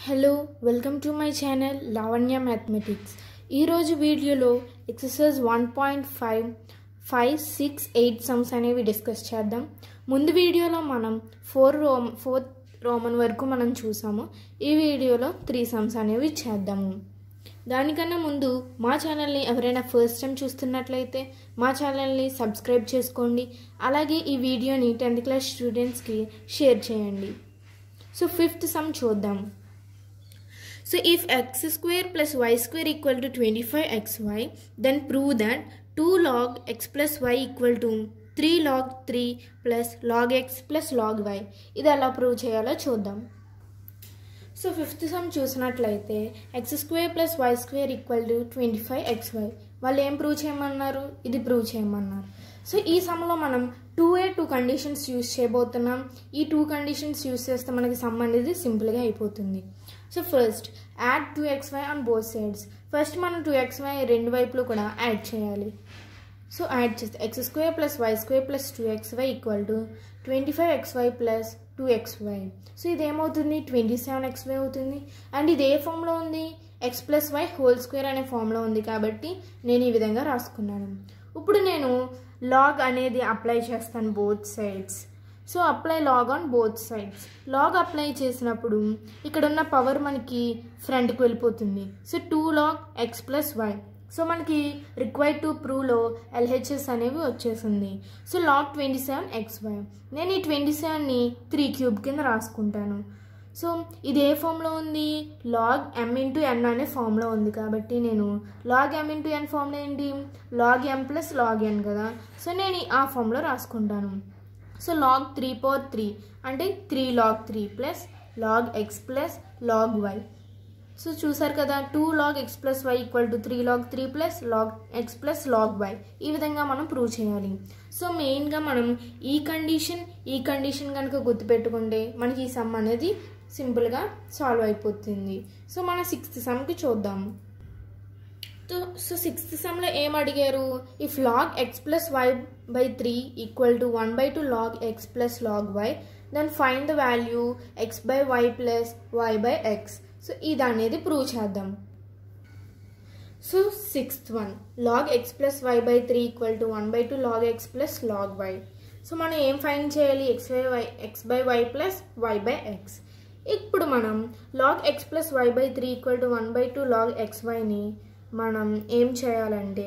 Hello welcome to my channel Lavanya mathematics ఈరోజు వీడియోలో exercise one point five five six eight sums అనేవి discuss చేద్దాం ముందు వీడియోలో మనం ఫోర్ రోమ్ ఫోర్త్ రోమన్ వరకు మనం చూసాము ఈ వీడియోలో త్రీ సమ్స్ అనేవి చేద్దాము దానికన్నా ముందు మా ఛానల్ని ఎవరైనా ఫస్ట్ టైం చూస్తున్నట్లయితే మా ఛానల్ని సబ్స్క్రైబ్ చేసుకోండి అలాగే ఈ వీడియోని టెన్త్ క్లాస్ స్టూడెంట్స్కి షేర్ చేయండి సో ఫిఫ్త్ సమ్ చూద్దాం So if x square plus y square equal to 25xy, then prove that 2 log x plus y equal to 3 log 3 plus log x plus log y. ఇది ఎలా prove చేయాలో చూద్దాం so fifth sum చూసినట్లయితే x square plus y square equal to twenty five x y వాళ్ళు ఏం prove చేయమన్నారు ఇది prove చేయమన్నారు సో ఈ సమ్లో మనం two a two conditions use చేయబోతున్నాం ఈ టూ కండిషన్స్ యూస్ చేస్తే మనకి సమ్ అనేది సింపుల్గా అయిపోతుంది so first add two x y on both sides first మనం టూ ఎక్స్ వై రెండు వైపులు కూడా యాడ్ చేయాలి సో యాడ్ చేస్తే x square plus y square plus two x y equal to twenty five x y plus two x y so ఇది ఏమవుతుంది twenty seven x y అవుతుంది and ఇది ఏ ఫామ్లో ఉంది x plus y whole square అనే ఫామ్లో ఉంది కాబట్టి నేను ఈ విధంగా రాసుకున్నాను ఇప్పుడు నేను లాగ్ అనేది అప్లై చేస్తాను both sides so apply log on both sides log apply చేసినప్పుడు ఇక్కడ ఉన్న పవర్ మనకి ఫ్రంట్కి వెళ్ళిపోతుంది so two log x plus y so మనకి రిక్వైర్డ్ టు ప్రూవ్లో ఎల్హెచ్ఎస్ అనేవి వచ్చేసింది so log twenty seven x y నేను ఈ ట్వంటీ సెవెన్ని త్రీ క్యూబ్ కింద రాసుకుంటాను సో ఇది ఏ ఫామ్లో ఉంది లాగ్ ఎమ్ ఇంటూ ఎన్ అనే ఫామ్లో ఉంది కాబట్టి నేను లాగ్ ఎమ్ ఇంటూ ఎన్ ఫామ్లో ఏంటి log m plus log n కదా సో నేను ఆ ఫామ్లో రాసుకుంటాను so log three power three అంటే three log three plus log x plus log y so చూసారు కదా two log x plus y equal to three log three plus log x plus log y ఈ విధంగా మనం prove చేయాలి so మెయిన్గా మనం ఈ కండిషన్ ఈ కండిషన్ కనుక గుర్తుపెట్టుకుంటే మనకి ఈ సమ్ అనేది సింపుల్గా సాల్వ్ అయిపోతుంది సో మన సిక్స్త్ సమ్కి చూద్దాం సో సిక్స్త్ సమ్లో ఏం అడిగారు if log x plus y by three equal to one by two log x plus log y then find the value x by y plus y by x so ఇది అనేది prove చేద్దాం so sixth one log x plus y by three equal to one by two log x plus log y so మనం ఏం find చేయాలి x by y x by y plus y by X ఇప్పుడు మనం log x plus y by three equal to one by two log x వైని మనం ఏం చేయాలంటే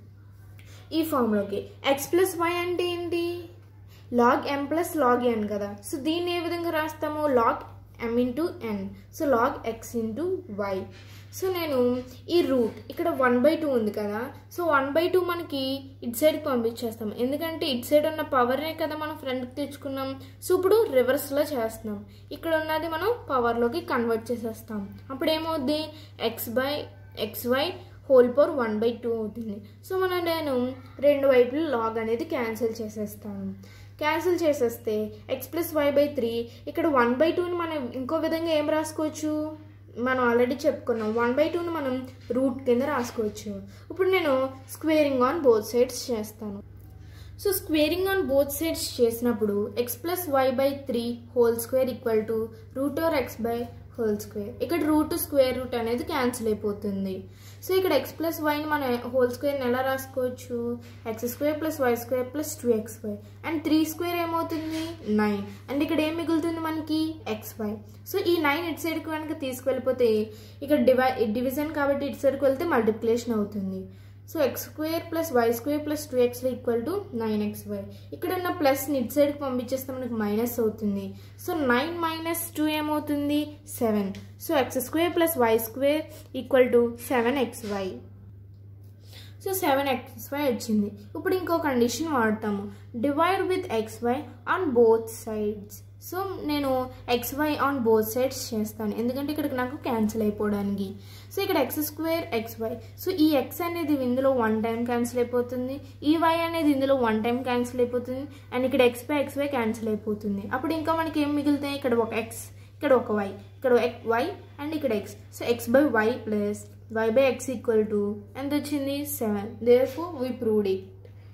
ఈ ఫామ్లోకి ఎక్స్ ప్లస్ వై అంటే ఏంటి log m plus log n కదా సో దీన్ని ఏ విధంగా రాస్తాము log m into n so log x into y so నేను ఈ రూట్ ఇక్కడ వన్ బై టూ ఉంది కదా సో వన్ బై టూ మనకి ఇటు సైడ్కి పంపించేస్తాం ఎందుకంటే ఇటు సైడ్ ఉన్న పవర్నే కదా మనం ఫ్రంట్కి తెచ్చుకున్నాం సో ఇప్పుడు రివర్స్లో చేస్తున్నాం ఇక్కడ ఉన్నది మనం పవర్లోకి కన్వర్ట్ చేసేస్తాం అప్పుడు ఏమవుద్ది x by x y whole power one by two అవుతుంది సో మనం నేను రెండు వైపులు లాగ్ అనేది క్యాన్సిల్ చేసేస్తాను క్యాన్సిల్ చేసేస్తే x plus y by three ఇక్కడ వన్ బై టూని మనం ఇంకో విధంగా ఏం రాసుకోవచ్చు మనం ఆల్రెడీ చెప్పుకున్నాం వన్ బై టూని మనం రూట్ కింద రాసుకోవచ్చు ఇప్పుడు నేను స్క్వేరింగ్ ఆన్ బోత్ సైడ్స్ చేస్తాను so squaring on both sides చేసినప్పుడు x plus y by three whole square equal to root r x by whole square ఇక్కడ రూట్ స్క్వేర్ రూట్ అనేది క్యాన్సిల్ అయిపోతుంది సో ఇక్కడ ఎక్స్ ప్లస్ వైని మనం whole స్క్వేర్ని ఎలా రాసుకోవచ్చు x square plus y square plus two x y and three square ఏమవుతుంది నైన్ అండ్ ఇక్కడ ఏం మిగులుతుంది మనకి ఎక్స్ వై సో ఈ నైన్ ఇటు సైడ్కి కనుక తీసుకెళ్ళిపోతే ఇక్కడ డివై డివిజన్ కాబట్టి ఇటు సైడ్కి వెళ్తే మల్టిప్లికేషన్ అవుతుంది so x square plus y square plus two x equal to nine x y ఇక్కడ ఉన్న ప్లస్ ఇట్ సైడ్కి పంపించేస్తే మనకి మైనస్ అవుతుంది సో నైన్ మైనస్ టూ ఏమవుతుంది seven so x square plus y square equal to seven x y so seven x y వచ్చింది ఇప్పుడు ఇంకో కండిషన్ వాడతాము divide with x y on both sides so నేను x y on both sides చేస్తాను ఎందుకంటే ఇక్కడికి నాకు క్యాన్సిల్ అయిపోవడానికి సో ఇక్కడ x square x y so ఈ ఎక్స్ అనేది ఇందులో వన్ టైం క్యాన్సిల్ అయిపోతుంది ఈ వై అనేది ఇందులో వన్ టైం క్యాన్సిల్ అయిపోతుంది అండ్ ఇక్కడ x by x y cancel అయిపోతుంది అప్పుడు ఇంకా మనకి ఏం మిగులుతాయి ఇక్కడ ఒక ఎక్స్ ఇక్కడ ఒక వై ఇక్కడ వై అండ్ ఇక్కడ x so x by y plus y by x equal to ఎంత వచ్చింది seven therefore we proved it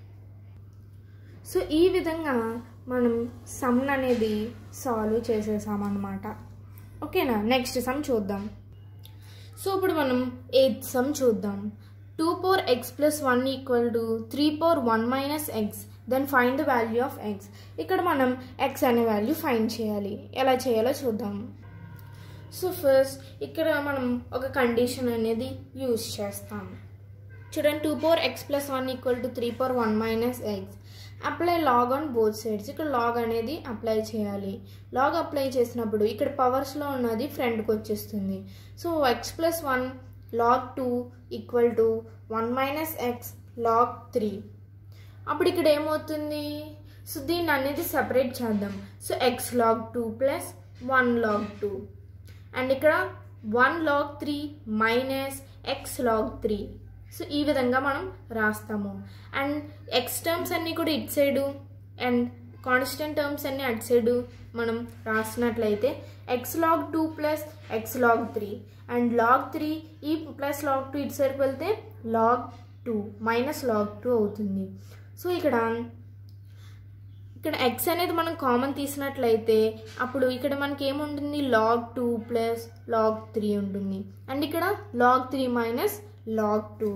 so ఈ విధంగా మనం సమ్ అనేది సాల్వ్ చేసేసామన్నమాట ఓకేనా నెక్స్ట్ సమ్ చూద్దాం సో ఇప్పుడు మనం ఎయిత్ సమ్ చూద్దాం two power x plus one equal to three power one minus x then find the value of x ఇక్కడ మనం ఎక్స్ అనే వాల్యూ ఫైండ్ చేయాలి ఎలా చేయాలో చూద్దాం సో ఫస్ట్ ఇక్కడ మనం ఒక కండిషన్ అనేది యూజ్ చేస్తాం చూడండి two power x plus one equal to three power one minus x apply log on both sides ఇక్కడ లాగ్ అనేది అప్లై చేయాలి లాగ్ అప్లై చేసినప్పుడు ఇక్కడ పవర్స్లో ఉన్నది ఫ్రంట్కి వచ్చేస్తుంది so x plus one log two equal to one minus x log three అప్పుడు ఇక్కడ ఏమవుతుంది సో దీన్ని అనేది సెపరేట్ చేద్దాం so x log two plus one log two and ఇక్కడ one log three minus x log three so ఈ విధంగా మనం రాస్తాము అండ్ ఎక్స్ టర్మ్స్ అన్నీ కూడా ఇటు సైడు అండ్ కాన్స్టెంట్ టర్మ్స్ అన్నీ అటు సైడు మనం రాసినట్లయితే x log two plus x log three and log three ఈ ప్లస్ లాగ్ టూ ఇటు సైడ్కి వెళ్తే log two minus log two అవుతుంది సో ఇక్కడ ఇక్కడ ఎక్స్ అనేది మనం కామన్ తీసినట్లయితే అప్పుడు ఇక్కడ మనకి ఏముంటుంది log two plus log three ఉంటుంది అండ్ ఇక్కడ log three minus log two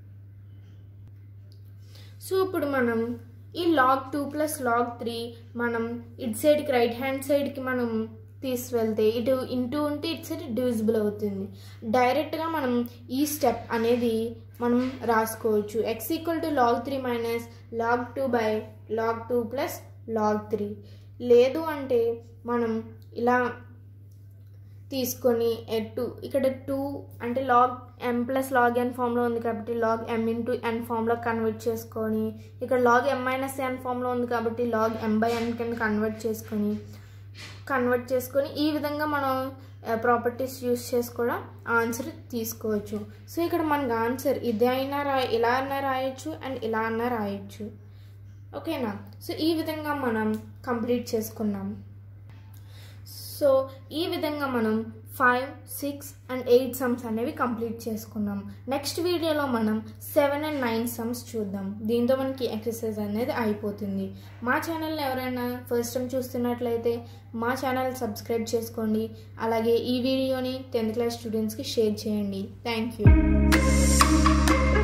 so ఇప్పుడు మనం ఈ log two plus log three మనం ఇటు సైడ్కి రైట్ హ్యాండ్ సైడ్కి మనం తీసుకెళ్తే ఇటు ఇంటూ ఉంటే ఇటు సైడ్ డివిజిబుల్ అవుతుంది డైరెక్ట్గా మనం ఈ స్టెప్ అనేది మనం రాసుకోవచ్చు x equal to log three minus log two by log two plus log three లేదు అంటే మనం ఇలా తీసుకొని టూ ఇక్కడ టూ అంటే log m plus log n ఫామ్లో ఉంది కాబట్టి లాగ్ ఎం ఇంటూ ఎన్ ఫామ్లో కన్వర్ట్ చేసుకొని ఇక్కడ లాగ్ ఎం మైనస్ ఎన్ ఫామ్లో ఉంది కాబట్టి లాగ్ ఎం బై ఎన్ కింద కన్వర్ట్ చేసుకొని కన్వర్ట్ చేసుకొని ఈ విధంగా మనం ప్రాపర్టీస్ యూస్ చేసి కూడా ఆన్సర్ తీసుకోవచ్చు సో ఇక్కడ మనకు ఆన్సర్ ఇదే అయినా రా ఇలా అన్నా రాయొచ్చు అండ్ ఇలా అన్నా రాయొచ్చు ఓకేనా సో ఈ విధంగా మనం కంప్లీట్ చేసుకున్నాం సో ఈ విధంగా మనం five six and eight sums అనేవి కంప్లీట్ చేసుకున్నాం నెక్స్ట్ వీడియోలో మనం సెవెన్ అండ్ నైన్ సమ్స్ చూద్దాం దీంతో మనకి ఎక్సర్సైజ్ అనేది అయిపోతుంది మా ఛానల్ని ఎవరైనా ఫస్ట్ టైం చూస్తున్నట్లయితే మా ఛానల్ సబ్స్క్రైబ్ చేసుకోండి అలాగే ఈ వీడియోని టెన్త్ క్లాస్ స్టూడెంట్స్కి షేర్ చేయండి థ్యాంక్ యూ